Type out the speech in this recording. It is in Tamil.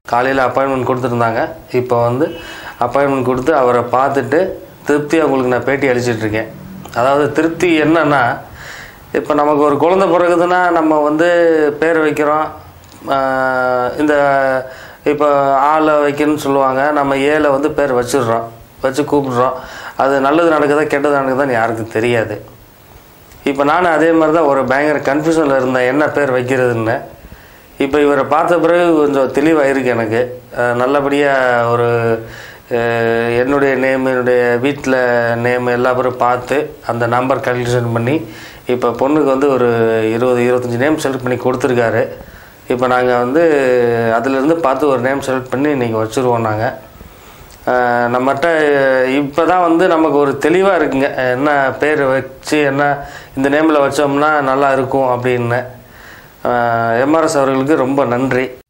காலையில் அப்பாயின்மெண்ட் கொடுத்துருந்தாங்க இப்போ வந்து அப்பாயின்மெண்ட் கொடுத்து அவரை பார்த்துட்டு திருப்தியாக உங்களுக்கு நான் பேட்டி அளிச்சிட்ருக்கேன் அதாவது திருப்தி என்னன்னா இப்போ நமக்கு ஒரு குழந்தை பிறகுதுன்னா நம்ம வந்து பேர் வைக்கிறோம் ஆஹ் இந்த இப்போ ஆளை வைக்கணும்னு சொல்லுவாங்க நம்ம ஏல வந்து பேர் வச்சிடுறோம் வச்சு கூப்பிடுறோம் அது நல்லது நடக்குதா கெட்டது நடக்குதான்னு யாருக்கும் தெரியாது இப்போ நானும் அதே மாதிரி தான் ஒரு பயங்கர கன்ஃபியூஷனில் இருந்தேன் என்ன பேர் வைக்கிறதுன்னு இப்போ இவரை பார்த்த பிறகு கொஞ்சம் தெளிவாக இருக்கு எனக்கு அஹ் நல்லபடியாக ஒரு அஹ் என்னுடைய நேம் என்னுடைய வீட்டில் நேம் எல்லா பேரும் பார்த்து அந்த நம்பர் கல்குலேஷன் பண்ணி இப்போ பொண்ணுக்கு வந்து ஒரு இருபது இருபத்தஞ்சி நேம் செலக்ட் பண்ணி கொடுத்துருக்காரு இப்போ நாங்கள் வந்து அதிலிருந்து பார்த்து ஒரு நேம் செலக்ட் பண்ணி இன்றைக்கி வச்சுருவோம் நாங்கள் ஆஹ் நம்மகிட்ட இப்போ தான் வந்து நமக்கு ஒரு தெளிவாக இருக்குங்க என்ன பேர் வச்சு என்ன இந்த நேமில் வச்சோம்னா நல்லா இருக்கும் அப்படின்னு எம்ஆர்எஸ் அவர்களுக்கு ரொம்ப நன்றி